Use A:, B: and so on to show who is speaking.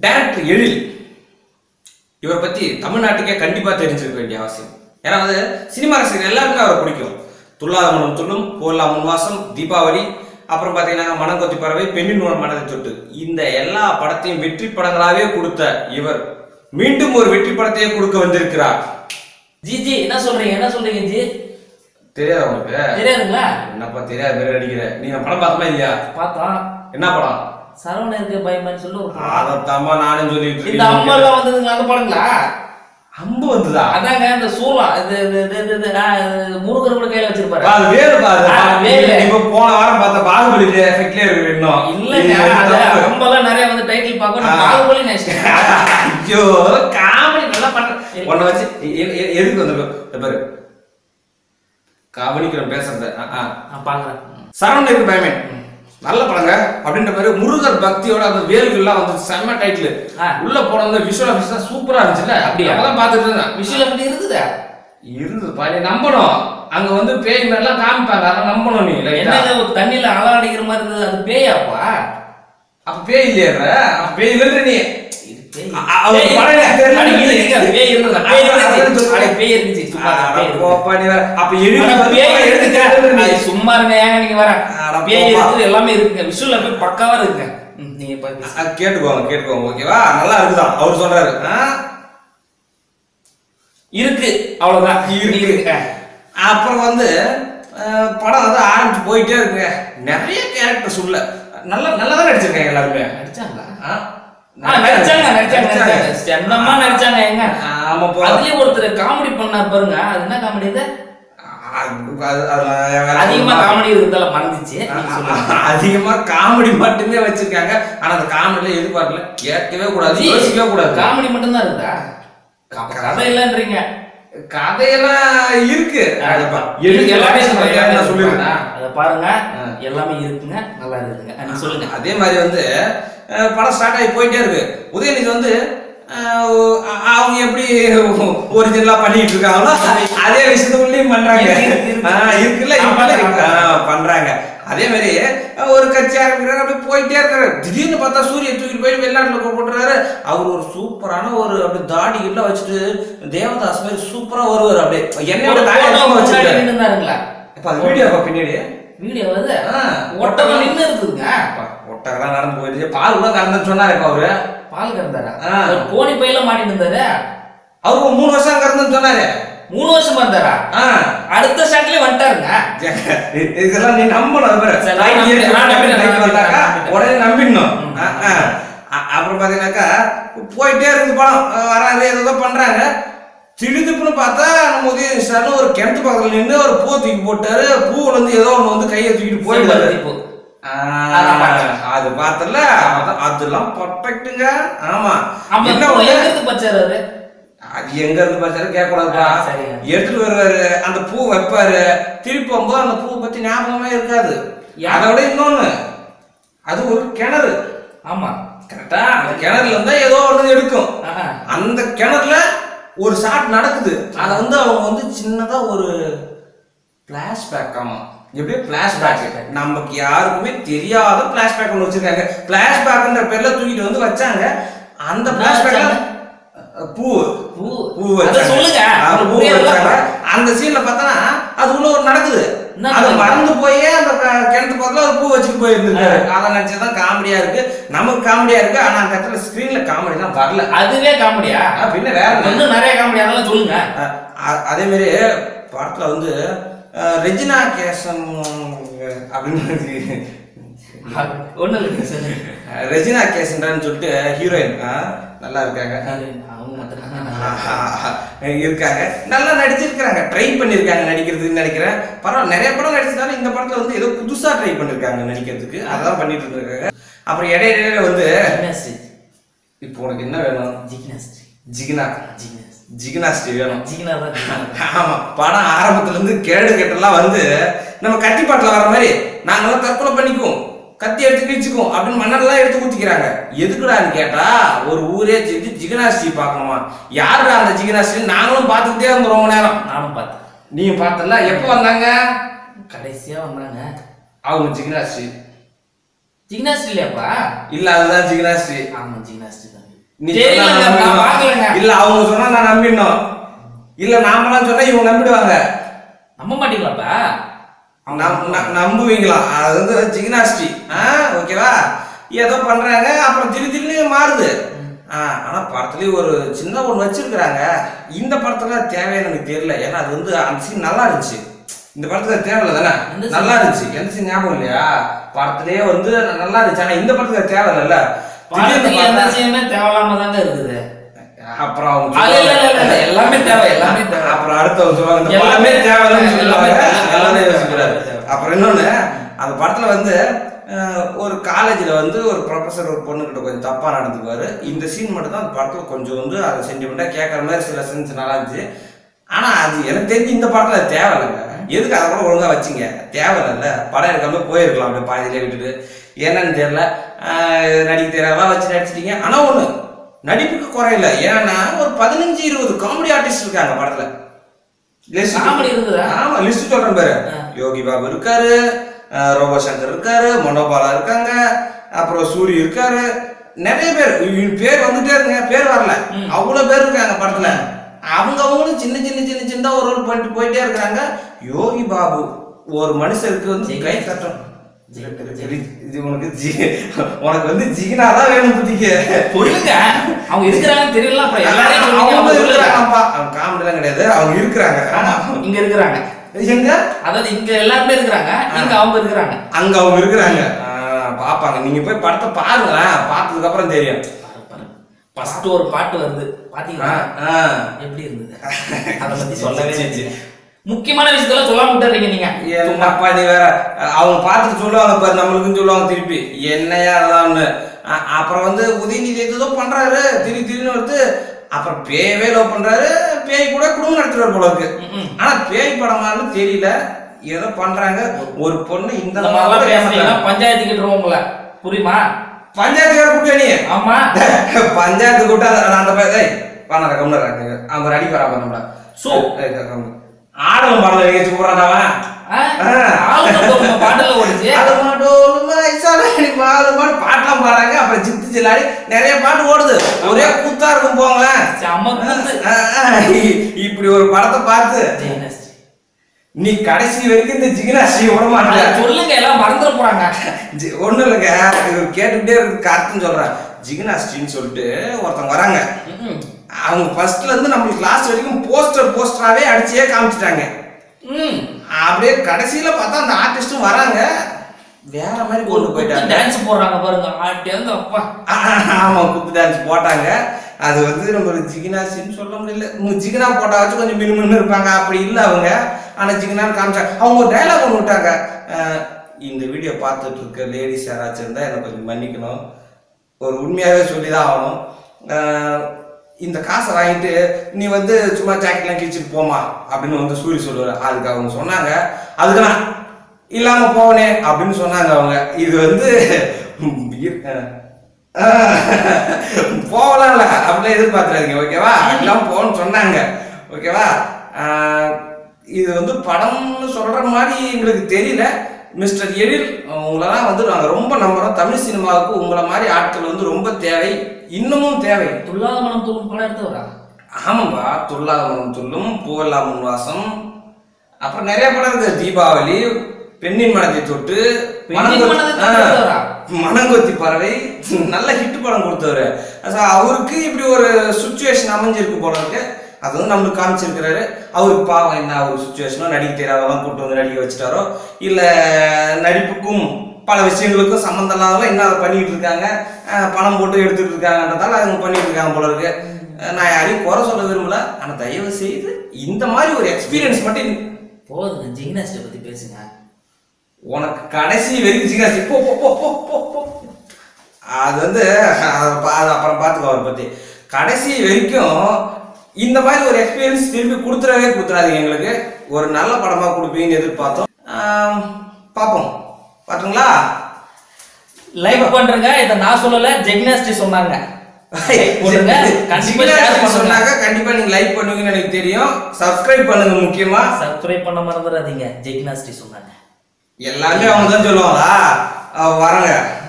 A: Director எழில் இவரை பத்தி தமிழ்நாட்டுக்கே கண்டிப்பா தெரிஞ்சிருக்க வேண்டிய அவசியம் ஏன்னா வந்து சினிமா ரசிகர் எல்லாருக்குமே அவரை பிடிக்கும் துல்லாத மனம் துள்ளும் போர்லா முன்வாசம் தீபாவளி அப்புறம் பார்த்தீங்கன்னா மனங்கொத்தி பறவை பெண்ணின் ஒரு மனதை தொட்டு இந்த எல்லா படத்தையும் வெற்றி படங்களாவே கொடுத்த இவர் மீண்டும் ஒரு வெற்றி படத்தையே கொடுக்க வந்திருக்கிறார்
B: ஜி ஜி என்ன சொல்றீங்க என்ன சொல்றீங்க ஜி
A: தெரியாதா உனக்கு
B: தெரியாதுங்களா
A: என்னப்பா தெரியாத பேர் அடிக்கிற நீங்க படம் பார்த்தமா இல்லையா
B: பார்த்தோம்
A: என்ன படம்
B: சரவண இருக்க பயமான்னு சொல்லி ஒரு படம்.
A: அதைத்தாம்மா நானும் சொல்லிட்டு
B: இந்த அம்மா
A: இருக்கேன்.
B: எல்லாம் வந்ததுங்க அந்த படங்களா
A: அம்பு வந்துதா
B: அதாங்க இந்த சூலம் இது இது இது இது இது ஆ, இது முருகர் கூட கையில வச்சிருப்பாரு
A: அது வேறு பாரு
B: ஆ, வேலு.
A: இப்ப போன வாரம் பார்த்த பாகுபலி எஃபெக்ட்லயே இருக்கு இன்னும்
B: இல்லங்க
A: இது
B: அது
A: தப்பு.
B: ரொம்ப எல்லாம் நிறைய வந்து டைட்டில் பார்க்க
A: ஆ.
B: நான் பாகுபலி நினைச்சிட்டேன்
A: ஐயோ காமெடி நல்லா பண்ற உன்னை வச்சு எ- எ- எ- எதுக்கு வந்திருக்கோம் இந்த பாரு கவனிக்கிறேன் பேசுறத ஆ, ஆ.
B: நான் பாக்குறேன்
A: சரவணன் இருக்கு பயமே நல்ல படங்க அப்படின்ற மாதிரி முருகர் பக்தியோட அந்த வேல்கள்லாம் வந்து செம்ம டைட்டில்
B: ஆ.
A: உள்ள போன அந்த விஷுவல் ஆஃபீஸ் சூப்பரா இருந்துச்சுல்ல
B: அப்படியா?
A: அதெல்லாம் பார்த்துட்டு இருந்தேன்
B: விஷயம் அப்படி இருக்குதா
A: இருந்தது பாரு நம்பணும் அங்க வந்து பேய் மாதிரிலாம் காமிப்பாங்க அதை நம்பணும் நீ லைட்டா.
B: என்னங்க ஒரு தண்ணியில அலை அடிக்கிற மாதிரி இருந்தது அது பேயாப்பா
A: அப்ப பேய் இல்லையா அப்ப பேய் இல்லைன்ற நீ
B: இது பேய்.
A: அ- அ- அவர்
B: பேய்.
A: படம் எனக்கு தெரியல.
B: அட, இல்லைங்க, அது பேய் இருந்ததா? பேய்
A: அதான்
B: இருந்துச்சு.
A: சொல்றேன்.
B: அட, பேய் இருந்துச்சு. சும்மா
A: அட,
B: பேய் இருந்துச்சு.
A: போப்பா நீ வேற. அப்ப எழுதி
B: அட,
A: வந்து
B: பேய்
A: எழுதி
B: இருக்குங்க.
A: கேட்டது நீ.
B: அது சும்மா இருங்க ஏங்க நீங்க வர
A: அட,
B: பேய்
A: போப்பா.
B: இருக்குது எல்லாமே இருக்குங்க விஷுவல் அப்படியே பக்காவா இருக்குங்க ம், நீங்க பாருங்க
A: அ, கேட்டுக்கோங்க கேட்டுக்கோங்க ஓகேவா நல்லா இருக்குதான் அவர் சொல்றாரு ஆ?
B: இருக்கு அவ்வளவுதான்
A: இருக்கு. அப்புறம் வந்து அஹ், படம் வந்து ஆரம்பிச்சு போயிட்டே இருக்குங்க நிறைய கேரக்டர்ஸ் உள்ள நல்லா நல்லா தான் நடிச்சிருக்காங்க எல்லாருமே
B: நடிச்சாங்களா
A: ஆ?
B: ஆ, நடிச்சாங்க நடிச்சாங்க நடிச்சாங்க சென்னமா நடிச்சாங்க ஏங்க
A: ஆமா போ
B: அதுலயே ஒருத்தர் காமெடி பண்ணார் பாருங்க அது என்ன காமெடி இது
A: அது- அது- அது-
B: அதிகமா காமெடி இருக்கிறதால மறந்துச்சு நீங்க சொல்லுங்க.
A: அதிகமா காமெடி மட்டுமே வச்சிருக்காங்க ஆனா அந்த காமெடியில எதிர்பார்க்கல கேட்கவே கூடாது
B: ஜி,
A: யோசிக்கவே கூடாது
B: காமெடி மட்டும்தான் இருக்குதா அப்ப கதை இல்லன்றீங்க
A: கதையெல்லாம் இருக்கு அது பா-
B: இருக்கு, எல்லாமே
A: எழுதி
B: சொல்றேன்,
A: நான்
B: எல்லாமே
A: சொல்லிடுறேன்
B: சொல்றேன். அதை பாருங்க
A: ஆ.
B: எல்லாமே இருக்குங்க நல்லா இருக்குங்க நீங்க சொல்லுங்க
A: அதே மாதிரி வந்து அஹ், படம் ஸ்டார்ட் ஆகி போயிட்டே இருக்கு உதயநிதி வந்து அஹ், அ- அவங்க எப்படி ஒரிஜினலா பண்ணிட்டு இருக்காங்களோ அதே விஷயத்துக்குள்ளேயும் பண்றாங்க
B: இருக்கு, இருக்கு, இருக்கு.
A: ஆஹ், இருக்குல்ல
B: ஆமா,
A: இப்ப
B: ஆமா.
A: ஆஹ், பண்றாங்க அதே மாதிரி அஹ், ஒரு கட்சி ஆரம்பிக்கிறாரு அப்படியே போயிட்டே இருக்காரு திடீர்னு பார்த்தா சூரிய தூக்கிட்டு போய் வெளிநாட்டுல போட்டுறாரு அவர் ஒரு சூப்பரான ஒரு அப்படி தாடி எல்லாம் வச்சுட்டு தேவதாஸ் மாதிரி சூப்பரா வருவார் அப்படியே என்னோட
B: ஒரு
A: தாடி
B: photo
A: அதிகமா
B: முன்னாடி
A: வச்சிருக்காரு
B: நின்னுந்தாருங்களா?
A: இப்ப அது வீடியோ பின்னாடி
B: வீடியோ வருது
A: ஆ,
B: ஒட்டகம் நின்னு இருக்குதுங்க
A: அப்பா, ஒட்டகம்லாம் நடந்து போயிடுச்சு பால் கூட கறந்துன்னு சொன்னாரு இப்ப அவரு
B: பால் கறந்தாரா
A: ஆ.
B: ஒரு கோணி பையில மாட்டிட்டு இருந்தாரு
A: அவரு ஒரு மூணு வருஷம் கறந்துன்னு சொன்னாரு
B: மூணு வருஷமா இருந்தாரா
A: ஆ,
B: அடுத்த ஷாட்லயே வந்துட்டாருங்க
A: இதெல்லாம் நீ நம்பணும் அது பாரு.
B: சரி, நான்
A: லைட்
B: நம்பிட்டேன்,
A: ஏறி
B: நான் நம்பிட்டேன்,
A: லைட்
B: நான்
A: வந்தாக்கா
B: நம்பிட்டேன்.
A: உடனே நம்பிடணும் ஆ, ஆ. அ- அப்புறம் பாத்தீங்கன்னாக்கா போயிட்டே இருக்கு படம் அஹ் வராரு ஏதோ பண்றாங்க திடுதுப்புன்னு பார்த்தா நம்ம உதய சார்னு ஒரு கிணத்து பக்கத்துல நின்று ஒரு பூ தூக்கி போட்டாரு பூவுல இருந்து ஏதோ ஒண்ணு வந்து கையை தூக்கிட்டு போயிடுவாரு
B: செம்பருத்தி பூ.
A: ஆ,
B: அதான் பார்த்தேன்.
A: அது பார்த்தல அதான் அதெல்லாம் பர்ஃபெக்ட்டுங்க ஆமா
B: அந்த
A: என்ன
B: பூ
A: ஒண்ணு
B: எங்க இருந்து பச்சாரு அவரு
A: அது எங்க இருந்து பார்த்தாலும் கேட்க கூடாதுப்பா
B: ஆ, சரிங்க.
A: எடுத்துட்டு வருவாரு அந்த பூ வைப்பாரு திருப்பி போகும்போது அந்த பூ பத்தி ஞாபகமே இருக்காது
B: யா-
A: அதை விட இன்னொன்னு அது ஒரு கிணறு
B: ஆமா
A: கரெக்டா அந்த கிணறுல இருந்தா ஏதோ ஒன்று எடுக்கும்
B: ஆஹா.
A: அந்த கிணறுல ஒரு ஷாட் நடக்குது அதை வந்து அவங்க வந்து சின்னதா ஒரு பிளாஷ்பேக் ஆமா எப்படி பிளாஷ்பேக் நமக்கு யாருக்குமே தெரியாத பிளாஷ்பேக் ஒன்று வச்சிருக்காங்க பிளாஷ்பேக்ன்ற பேர்ல தூக்கிட்டு வந்து வச்சாங்க அந்த
B: என்ன
A: பிளாஷ்பேக்ல
B: வச்சாங்க?
A: பூ
B: பூ
A: பூ
B: அதை
A: வச்சாங்க.
B: சொல்லுங்க
A: ஆ, பூ
B: புரியல.
A: வச்சாங்க. அந்த சீன்ல பார்த்தனா அது உள்ள ஒரு நடக்குது
B: என்ன
A: அது
B: நடக்குது?
A: மறந்து போயே அந்த க- கிணத்து பக்கத்துல ஒரு பூ வச்சுட்டு போயிருந்துருக்காரு அதை நினைச்சதான் காமெடியா இருக்கு நமக்கு காமெடியா இருக்கு ஆனா அந்த இடத்துல ஸ்கிரீன்ல காமெடி தான் வரல
B: அதுவே காமெடியா
A: ஆ, பின்ன வேற என்ன?
B: இன்னும் நிறைய காமெடி அதெல்லாம் சொல்லுங்க
A: அ- அ- அதே மாதிரி படத்துல வந்து அஹ், ரெஜினா கேசன் அப்படின்னு
B: ஒண்ணு இல்லைங்க சொல்லுங்க
A: அஹ், ரெஜினா கேசன்றான்னு சொல்லிட்டு ஹீரோயின் நல்லா இருக்காங்க
B: அது அவங்க மட்டும்
A: இருக்காங்க நல்லா நடிச்சிருக்காங்க ட்ரை பண்ணிருக்காங்க நடிக்கிறதுக்கு நினைக்கிறேன் பரவாயில்ல நிறைய படம் நடிச்சிருந்தாலும் இந்த படத்துல வந்து ஏதோ புதுசா ட்ரை பண்ணிருக்காங்க நடிக்கிறதுக்கு அதான் பண்ணிட்டு இருக்காங்க அப்புறம் இடையில இடையில வந்து
B: ஜிம்னாஸ்டிக்
A: இப்போ உனக்கு என்ன வேணும்
B: ஜிம்னாஸ்டிக்
A: ஜிகினா
B: ஜிம்னாஸ்டிக்
A: ஜிகினாஸ்டி வேணும்
B: ஜிகினா தான் ஜிகினா.
A: ஆமா படம் ஆரம்பத்துல இருந்து கேடு கெட்டெல்லாம் வந்து நம்ம கத்தி பாட்டுல வர மாதிரி நாங்கெல்லாம் தற்கொலை பண்ணிக்குவோம் கத்தி எடுத்து கிழிச்சுக்குவோம் அப்படின்னு மண்ணெல்லாம் எடுத்து ஊத்திக்கிறாங்க எதுக்குடான்னு கேட்டா ஒரு ஊரே செஞ்சு ஜிகனாஸ்டி பார்க்கணுமா யாருடா அந்த ஜிகனாஸ்டி நாங்களும் பார்த்துக்கிட்டே இருந்தோம் ரொம்ப நேரம்
B: நானும் பார்த்தேன்
A: நீங்க பார்த்தல எப்போ வந்தாங்க
B: கடைசியா வந்தாங்க
A: அவங்க ஜிகனாஸ்டி
B: ஜிம்னாஸ்டிக் இல்லையாப்பா
A: இல்ல அதுதான் ஜிகனாஸ்டி
B: ஆமா ஜிம்னாஸ்டிக் தான்
A: நீ
B: தெரியலங்க,
A: சொன்னா
B: நான்
A: நம்பிடணும்.
B: பார்க்கலங்க.
A: இல்ல அவங்க சொன்னா நான் நம்பிடணும் இல்ல நாமெல்லாம் சொன்னா இவங்க நம்பிடுவாங்க
B: நம்ப மாட்டீங்களாப்பா
A: நம்- ந- நம்புவீங்களா அது வந்து ஜிக்னாஸ்டி ஆ ஓகேவா ஏதோ பண்றாங்க அப்புறம் திடீர் திடீர்னு மாறுது ஆ, ஆனா படத்துலயும் ஒரு சின்ன ஒண்ணு வச்சிருக்கிறாங்க இந்த படத்துல தேவைன்னு எனக்கு தெரியல ஏன்னா அது வந்து அந்த சீன் நல்லா இருந்துச்சு இந்த படத்துல தேவையில்ல தானே
B: எந்த scene?
A: நல்லா இருந்துச்சு எந்த சீன் ஞாபகம் இல்லையா படத்துலயே வந்து நல்லா இருந்துச்சு ஆனா இந்த படத்துல தேவையில்ல
B: படத்துக்கு எந்த விஷயமே தேவையில்லாம தாங்க இருக்குது
A: அப்புறம் அவங்க
B: அது இல்ல, இல்ல, இல்ல, இல்ல, எல்லாமே தேவை எல்லாமே தேவை
A: அப்புறம் அடுத்தவங்க சொல்லுவாங்க இந்த
B: எல்லாமே
A: படமே தேவையில்லைன்னு
B: எல்லாமே
A: சொல்லுவாங்க
B: தேவை.
A: எல்லாமே யோசிக்கிறாரு
B: தேவை.
A: அப்புறம் இன்னொன்னு அந்த படத்துல வந்து அஹ், ஒரு காலேஜ்ல வந்து ஒரு ப்ரொஃபசர் ஒரு பொண்ணு கிட்ட கொஞ்சம் தப்பா நடந்துக்குவாரு இந்த சீன் மட்டும் தான் அந்த படத்துல கொஞ்சம் வந்து அது சென்டிமெண்டா கேட்கற மாதிரி சில சீன்ஸ் நல்லா இருந்துச்சு ஆனா அது எனக்கு தெரிஞ்சு இந்த படத்துல அது தேவையில்லைங்க எதுக்கு அதை கூட ஒழுங்கா வச்சிங்க தேவையில்லைல்ல படம் எடுக்காம போயிருக்கலாம் அப்படியே பாதியிலே விட்டுட்டு என்னன்னு தெரியல அஹ், நடிக்க தெரியாதா வச்சு நடிச்சிட்டீங்க ஆனா ஒண்ணு நடிப்புக்கு குறையில ஏன்னா ஒரு பதினஞ்சு இருபது காமெடி ஆர்டிஸ்ட் இருக்காங்க படத்துல List-
B: Comedy இருக்குதா?
A: ஆமா லிஸ்ட் சொல்றேன் பாரு
B: ஆ.
A: யோகி பாபு இருக்காரு அஹ் ரோபோ சங்கர் இருக்காரு மனோபாலா இருக்காங்க அப்புறம் சூரி இருக்காரு நிறைய பேர் இவங்க பேர் வந்துட்டே இருக்குங்க பேர் வரல அவ்வளவு பேர் இருக்காங்க படத்துல அவங்க அவங்களும் சின்ன சின்ன சின்ன சின்ன ஒரு ரோல் பண்ணிட்டு போயிட்டே இருக்காங்க யோகி பாபு ஒரு மனுஷருக்கு வந்து கை தட்டும் இது உனக்கு ஜி- உனக்கு வந்து ஜிகினா தான் வேணும் புத்திக்கு
B: சொல்லுங்க அவங்க இருக்கிறாங்கன்னு தெரியல அப்புறம் எல்லாரையும் சொல்லுங்க,
A: அவங்க
B: அவங்க சொல்லுங்க.
A: இருக்கிறாங்கப்பா அவங்க காமெடிலாம் கிடையாது அவங்க இருக்கிறாங்க
B: ஆமா, இங்க இருக்கிறாங்க
A: எங்க
B: அதாவது இங்க எல்லாருமே இருக்கிறாங்க இங்க அவங்க இருக்கிறாங்க
A: அங்க அவங்க இருக்கிறாங்க ஆ, பாப்பாங்க நீங்க போய் படத்தை பாருங்களேன் பார்த்ததுக்கு அப்புறம் தெரியும்
B: ஃபர்ஸ்ட் ஒரு பாட்டு வருது பாத்தீங்களா
A: ஆ,
B: எப்படி இருந்தது அத பத்தி சொல்லவே
A: சரி,
B: இல்லை. முக்கியமான விஷயத்தெல்லாம் சொல்லாம விட்டுறீங்க நீங்க
A: என்னப்பா நீ வேற அவங்க பார்த்துட்டு சொல்லுவாங்க பாரு நம்மளுக்குன்னு சொல்லுவாங்க திருப்பி என்னையா அதெல்லாம்னு அ- அப்புறம் வந்து உதயநிதி ஏதோ பண்றாரு திடீர் திடீர்னு வருது அப்புறம் பேயவே லவ் பண்றாரு பேய் கூட குடும்பம் நடத்துறாரு போல இருக்கு
B: ம்ம்.
A: ஆனா பேய் படமான்னு தெரியல ஏதோ பண்றாங்க ஒரு பொண்ணு இந்த
B: இந்த மாதிரிலாம் பேசுறீங்கன்னா பஞ்சாயத்து கிட்டுருவோம் உங்களை புரியுமா
A: பஞ்சாயத்துக்கார கூட்டணி
B: ஆமா
A: பஞ்சாயத்து கூட்டம் அந்த- அந்த பையன் ஏய் பண்ணாத கம்னர் அவன் அடி வராம நம்மள
B: சோ.
A: ஆடலும் பாடல நிகழ்ச்சி போறான் அவன்
B: ஆ? ஆளுங்க பொறுமை பாட்டுல ஓடிச்சு
A: ஆடுமா டோலுமா ஐசாலாடி பாலுமா பாட்டெல்லாம் பாடுறாங்க அப்புறம் ஜித்து ஜில்லாடி நிறைய பாட்டு ஓடுது ஒரே கூத்தா இருக்கும் போங்களேன்
B: செம்ம கூத்து.
A: ஆ, ஆ, இ- இப்படி ஒரு படத்தை பார்த்து
B: ஜெயநஸ்ரீ.
A: நீ கடைசி வரைக்கும் இந்த ஜிகினாஸ்ரீ விட
B: அதை
A: மாட்டேன்
B: சொல்லுங்க எல்லாம் மறந்துட போறாங்க
A: ஜி- ஒண்ணும் இல்லைங்க இவர் கேட்டுக்கிட்டே இருக்கு கருத்துன்னு சொல்றேன் ஜிகினாஸ்டின்னு சொல்லிட்டு ஒருத்தவங்க வராங்க
B: ம்ம்.
A: அவங்க ஃபர்ஸ்ட்ல இருந்து நம்மளுக்கு லாஸ்ட் வரைக்கும் போஸ்டர் போஸ்டராவே அடிச்சே காமிச்சிட்டாங்க
B: ம்.
A: அப்படியே கடைசியில பார்த்தா அந்த ஆர்டிஸ்டும் வராங்க வேற மாதிரி கொண்டு போயிட்டாங்க
B: டான்ஸ் போடுறாங்க பாருங்க ஆட்டியாங்க அப்பா
A: ஆ, ஆமா குத்து டான்ஸ் போட்டாங்க அது வந்து நம்ம ஜிகினாசின்னு சொல்ல முடியல உங்க ஜிகினா போட்டா வச்சு கொஞ்சம் மினுமினு இருப்பாங்க அப்படி இல்ல அவங்க ஆனா ஜிகினான்னு காமிச்சாங்க அவங்க ஒரு டைலாக் ஒன்று விட்டாங்க அஹ், இந்த வீடியோ பார்த்துட்டு இருக்க லேடிஸ் யாராச்சும் இருந்தா எனக்கு கொஞ்சம் மன்னிக்கணும் ஒரு உண்மையாவே சொல்லிதான் ஆகணும் அஹ், இந்த காசை வாங்கிட்டு நீ வந்து சும்மா ஜாக்கெட்லாம் கிழிச்சிட்டு போமா அப்படின்னு வந்து சூரி சொல்லுவாரு அதுக்கு அவங்க சொன்னாங்க அதுக்கு நான் இல்லாம போவனே அப்படின்னு சொன்னாங்க அவங்க இது வந்து போகலாம் இல்ல அப்படிலாம் எதிர்பார்த்துறாதீங்க ஓகேவா எல்லாம் போகணும்னு சொன்னாங்க ஓகேவா ஆஹ் இது வந்து படம்னு சொல்ற மாதிரி எங்களுக்கு தெரியல மிஸ்டர் எழில் உங்களெல்லாம் வந்து நாங்கள் ரொம்ப நம்புறோம் தமிழ் சினிமாவுக்கு உங்களை மாதிரி ஆட்கள் வந்து ரொம்ப தேவை இன்னமும் தேவை
B: துல்லாத மனம் தூளும் படம் எடுத்தவரா
A: ஆமாம்பா துல்லாத மனம் துள்ளும் பூவல்லா முன்வாசம் அப்புறம் நிறைய படம் இருக்கு தீபாவளி பெண்ணின் மனதை தொட்டு
B: பெண்ணின்
A: மனங்கொத்தி-
B: மனதை
A: ஆ,
B: தொட்டவரா?
A: மனங்கொத்தி பறவை நல்ல ஹிட் படம் கொடுத்தவரு So, அவருக்கு இப்படி ஒரு சுச்சுவேஷன் அமைஞ்சிருக்கு போல இருக்கு அது வந்து நம்மளுக்கு காமிச்சிருக்கிறாரு அவருக்கு பாவம் என்ன அவர் சுச்சுவேஷனோ நடிக்க தெரியாதவெல்லாம் கூட்டு வந்து நடிக்க வச்சுட்டாரோ இல்ல நடிப்புக்கும் பல விஷயங்களுக்கும் சம்மந்தம் இல்லாதவங்க என்ன அதை பண்ணிட்டு இருக்காங்க அஹ் பணம் போட்டு எடுத்துட்டு இருக்காங்கன்றதால அவங்க பண்ணிட்டு இருக்காங்க போல இருக்கு அஹ் நான் யாரையும் குறை சொல்ல விரும்பல ஆனா தயவு செய்து இந்த மாதிரி ஒரு எக்ஸ்பீரியன்ஸ் மட்டும் நீ-
B: போதுங்க ஜிம்னாஸ்டை பத்தி பேசுங்க
A: உனக்கு கடைசி வரைக்கும் ஜிகாசி போ போ போ போ போ போ அது வந்து அதை பா- அதை அப்புறம் பார்த்துக்கோ அவரை பத்தி கடைசி வரைக்கும் இந்த மாதிரி ஒரு எக்ஸ்பீரியன்ஸ் திரும்பி கொடுத்துடவே கொடுத்துறாதீங்க எங்களுக்கு ஒரு நல்ல படமா கொடுப்பீங்கன்னு எதிர்பார்த்தோம் ஆம், பார்ப்போம் பாத்துங்களா
B: லைக் பண்றேங்க இத நான் சொல்லல ஜெக்னாஸ்டி சொன்னாங்க Like போடுங்க கண்டிப்பா ஷேர்
A: ஜிம்னாஸ்டிக்
B: பண்ணுங்க
A: சொன்னாங்க கண்டிப்பா நீங்க லைக் பண்ணுவீங்கன்னு எனக்கு தெரியும் சப்ஸ்கிரைப் பண்ணுங்க முக்கியமா
B: சப்ஸ்கிரைப் பண்ண மறந்துடாதீங்க ஜெக்னாஸ்டி சொன்னாங்க
A: எல்லாமே அவங்க தான் சொல்லுவாங்களா அஹ் வரங்க